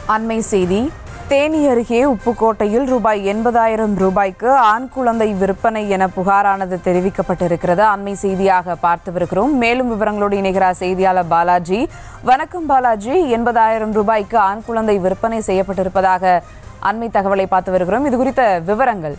அண்மை செய்தி தேனி அருகே உப்புக்கோட்டையில் ரூபாய் எண்பதாயிரம் ரூபாய்க்கு ஆண் குழந்தை விற்பனை என புகாரானது தெரிவிக்கப்பட்டிருக்கிறது அண்மை செய்தியாக பார்த்துவிருக்கிறோம் மேலும் விவரங்களோடு இணைகிறார் செய்தியாளர் பாலாஜி வணக்கம் பாலாஜி எண்பதாயிரம் ரூபாய்க்கு ஆண் குழந்தை விற்பனை செய்யப்பட்டிருப்பதாக அண்மை தகவலை பார்த்து வருகிறோம் இது குறித்த விவரங்கள்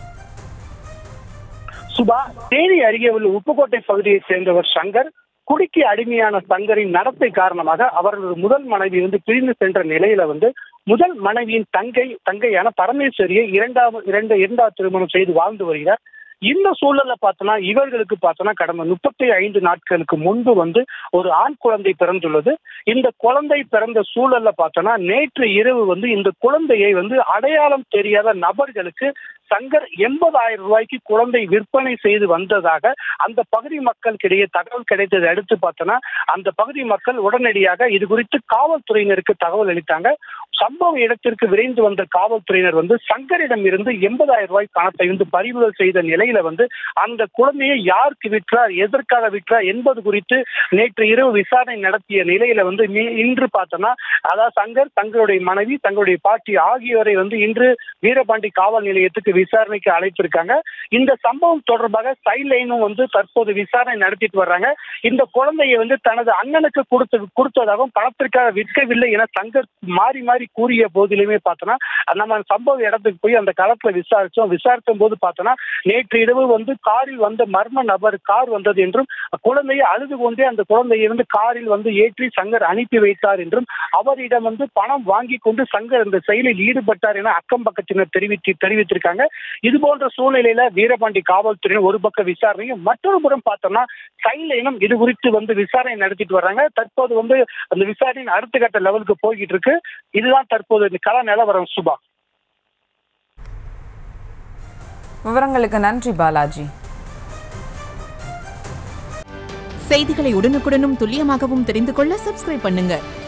சுபா தேனி அருகே உள்ள உப்புக்கோட்டை பகுதியைச் சேர்ந்தவர் சங்கர் குடிக்கு அடிமையான சங்கரின் நடத்தை காரணமாக அவரது முதல் மனைவி வந்து பிரிந்து சென்ற நிலையில வந்து முதல் மனைவியின் தங்கை தங்கையான பரமேஸ்வரியை இரண்டாவது இரண்டு இரண்டாவது திருமணம் செய்து வாழ்ந்து வருகிறார் இந்த சூழல்ல பார்த்தோன்னா இவர்களுக்கு பார்த்தோன்னா கடந்த முப்பத்தி ஐந்து நாட்களுக்கு முன்பு வந்து ஒரு ஆண் குழந்தை பிறந்துள்ளது இந்த குழந்தை பிறந்த சூழல்ல பார்த்தோன்னா நேற்று இரவு வந்து இந்த குழந்தையை வந்து அடையாளம் தெரியாத நபர்களுக்கு சங்கர் எண்பதாயிரம் ரூபாய்க்கு குழந்தை விற்பனை செய்து வந்ததாக அந்த பகுதி மக்களுக்கிடையே தகவல் கிடைத்ததை அடுத்து பார்த்தோன்னா அந்த பகுதி மக்கள் உடனடியாக இது குறித்து காவல்துறையினருக்கு தகவல் அளித்தாங்க சம்பவ இடத்திற்கு விரைந்து வந்த காவல்துறையினர் வந்து சங்கரிடம் இருந்து எண்பதாயிரம் ரூபாய் பணத்தை வந்து பறிமுதல் செய்த நிலையில வந்து அந்த குழந்தையை யாருக்கு விற்றார் எதற்காக விற்றார் என்பது குறித்து நேற்று இரவு விசாரணை நடத்திய நிலையில வந்து மீ- இன்று பார்த்தோன்னா அதாவது சங்கர் தங்களுடைய மனைவி தங்களுடைய பாட்டி ஆகியோரை வந்து இன்று வீரபாண்டி காவல் நிலையத்துக்கு விசாரணைக்கு அழைத்திருக்காங்க இந்த சம்பவம் தொடர்பாக சைட்லைனும் வந்து தற்போது விசாரணை நடத்திட்டு வர்றாங்க இந்த குழந்தையை வந்து தனது அண்ணனுக்கு கொடுத்து கொடுத்ததாகவும் பணத்திற்காக விற்கவில்லை என சங்கர் மாறி மாறி கூறிய போதிலுமே பார்த்தோன்னா நம்ம சம்பவ இடத்துக்கு போய் அந்த களத்துல விசாரிச்சோம் விசாரிக்கும் போது பார்த்தோன்னா நேற்று இரவு வந்து காரில் வந்த மர்ம நபர் கார் வந்தது என்றும் குழந்தையை அழுது கொண்டே அந்த குழந்தையை வந்து காரில் வந்து ஏற்றி சங்கர் அனுப்பி வைத்தார் என்றும் அவரிடம் வந்து பணம் வாங்கி கொண்டு சங்கர் இந்த செயலில் ஈடுபட்டார் என அக்கம் பக்கத்தினர் தெரிவித்து தெரிவித்திருக்காங்க இது போன்ற சூழ்நிலையில வீரபாண்டி காவல்துறையினர் ஒரு பக்க விசாரணையும் மற்றொரு புறம் பார்த்தோம்னா சைலைனும் இது குறித்து வந்து விசாரணை நடத்திட்டு வர்றாங்க தற்போது வந்து அந்த விசாரணையின் அடுத்த கட்ட லெவலுக்கு போய்கிட்டு இருக்கு இதுதான் தற்போது இந்த கள நிலவரம் சுபா விவரங்களுக்கு நன்றி பாலாஜி செய்திகளை உடனுக்குடனும் துல்லியமாகவும் தெரிந்து கொள்ள சப்ஸ்கிரைப் பண்ணுங்க